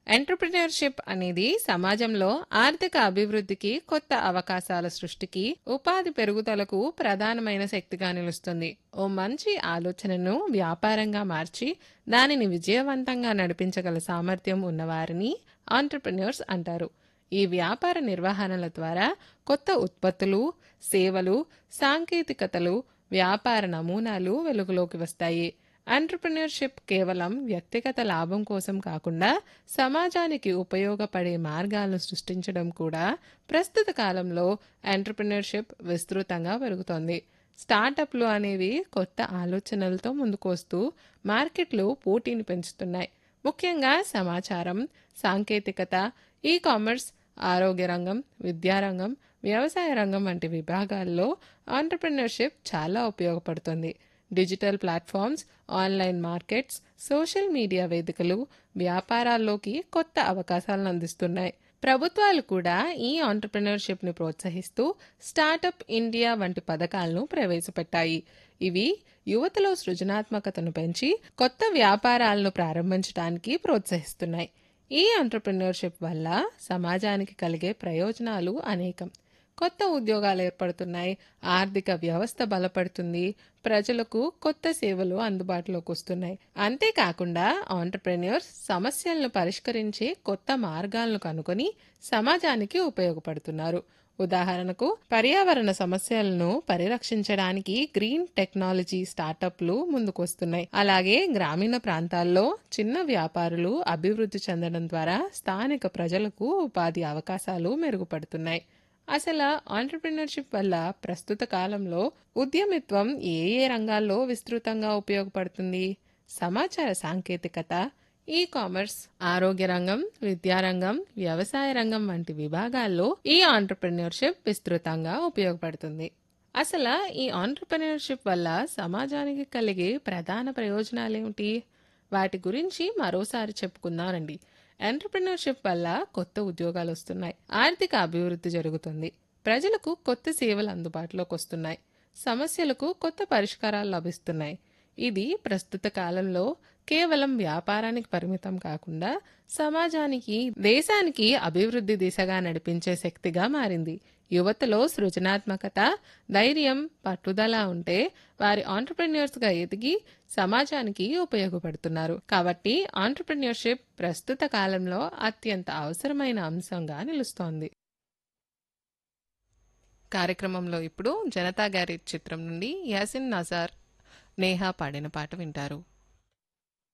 entrepreneurship అనేది సమాజంలో ఆర్థిక అభివృద్ధికి కొత్త అవకాశాల సృష్టికి ఉపాధి పెరుగుదలకు ప్రధానమైన శక్తిగా నిలుస్తుంది ఓ మంచి ఆలోచనను వ్యాపారంగా మార్చి దానిని విజయవంతంగా నడిపించగల సామర్థ్యం ఉన్నవారిని ఆంటర్ప్రినర్స్ అంటారు ఈ వ్యాపార నిర్వహణల ద్వారా కొత్త ఉత్పత్తులు సేవలు సాంకేతికతలు వ్యాపార నమూనాలు వెలుగులోకి వస్తాయి ఎంటర్ప్రినర్షిప్ కేవలం వ్యక్తిగత లాభం కోసం కాకుండా సమాజానికి ఉపయోగపడే మార్గాలను సృష్టించడం కూడా ప్రస్తుత కాలంలో ఎంటర్ప్రినర్షిప్ విస్తృతంగా పెరుగుతోంది స్టార్టప్లు అనేవి కొత్త ఆలోచనలతో ముందుకొస్తూ మార్కెట్లో పోటీని పెంచుతున్నాయి ముఖ్యంగా సమాచారం సాంకేతికత ఈ కామర్స్ ఆరోగ్య రంగం విద్యారంగం వ్యవసాయ రంగం వంటి విభాగాల్లో ఆంటర్ప్రినర్షిప్ చాలా ఉపయోగపడుతుంది digital platforms online markets social media వేదికలు వ్యాపారాల్లోకి కొత్త అవకాశాలను అందిస్తున్నాయి ప్రభుత్వాలు కూడా ఈ ఆంటర్ప్రినర్షిప్ని ప్రోత్సహిస్తూ స్టార్టప్ ఇండియా వంటి పథకాలను ప్రవేశపెట్టాయి ఇవి యువతలో సృజనాత్మకతను పెంచి కొత్త వ్యాపారాలను ప్రారంభించడానికి ప్రోత్సహిస్తున్నాయి ఈ ఆంటర్ప్రినర్షిప్ వల్ల సమాజానికి కలిగే ప్రయోజనాలు అనేకం కొత్త ఉద్యోగాలు ఏర్పడుతున్నాయి ఆర్థిక వ్యవస్థ బలపడుతుంది ప్రజలకు కొత్త సేవలు అందుబాటులోకి వస్తున్నాయి అంతేకాకుండా ఆంటర్ప్రెన్యూర్స్ సమస్యలను పరిష్కరించే కొత్త మార్గాలను కనుగొని సమాజానికి ఉపయోగపడుతున్నారు ఉదాహరణకు పర్యావరణ సమస్యలను పరిరక్షించడానికి గ్రీన్ టెక్నాలజీ స్టార్టప్లు ముందుకొస్తున్నాయి అలాగే గ్రామీణ ప్రాంతాల్లో చిన్న వ్యాపారులు అభివృద్ధి చెందడం ద్వారా స్థానిక ప్రజలకు ఉపాధి అవకాశాలు మెరుగుపడుతున్నాయి అసలు ఆంటర్ప్రినర్షిప్ వల్ల ప్రస్తుత కాలంలో ఉద్యమిత్వం ఏ ఏ రంగాల్లో విస్తృతంగా ఉపయోగపడుతుంది సమాచార సాంకేతికత ఈ కామర్స్ ఆరోగ్య రంగం విద్యారంగం వ్యవసాయ రంగం వంటి విభాగాల్లో ఈ ఆంటర్ప్రినర్షిప్ విస్తృతంగా ఉపయోగపడుతుంది అసలు ఈ ఆంటర్ప్రినర్షిప్ వల్ల సమాజానికి కలిగే ప్రధాన ప్రయోజనాలేమిటి వాటి గురించి మరోసారి చెప్పుకుందామండి ఎంటర్ప్రినర్షిప్ వల్ల కొత్త ఉద్యోగాలు వస్తున్నాయి ఆర్థిక అభివృద్ధి జరుగుతుంది ప్రజలకు కొత్త సేవలు అందుబాటులోకి వస్తున్నాయి సమస్యలకు కొత్త పరిష్కారాలు లభిస్తున్నాయి ఇది ప్రస్తుత కాలంలో కేవలం వ్యాపారానికి పరిమితం కాకుండా సమాజానికి దేశానికి అభివృద్ధి దిశగా నడిపించే శక్తిగా మారింది యువతలో సృజనాత్మకత ధైర్యం పట్టుదల ఉంటే వారి ఆంటర్ప్రెన్యూర్స్గా ఎదిగి సమాజానికి ఉపయోగపడుతున్నారు కాబట్టి ఆంటర్ప్రెన్యూర్షిప్ ప్రస్తుత కాలంలో అత్యంత అవసరమైన అంశంగా నిలుస్తోంది కార్యక్రమంలో ఇప్పుడు జనతా గారి చిత్రం నుండి యాసిన్ నజార్ నేహా పాడిన పాట వింటారు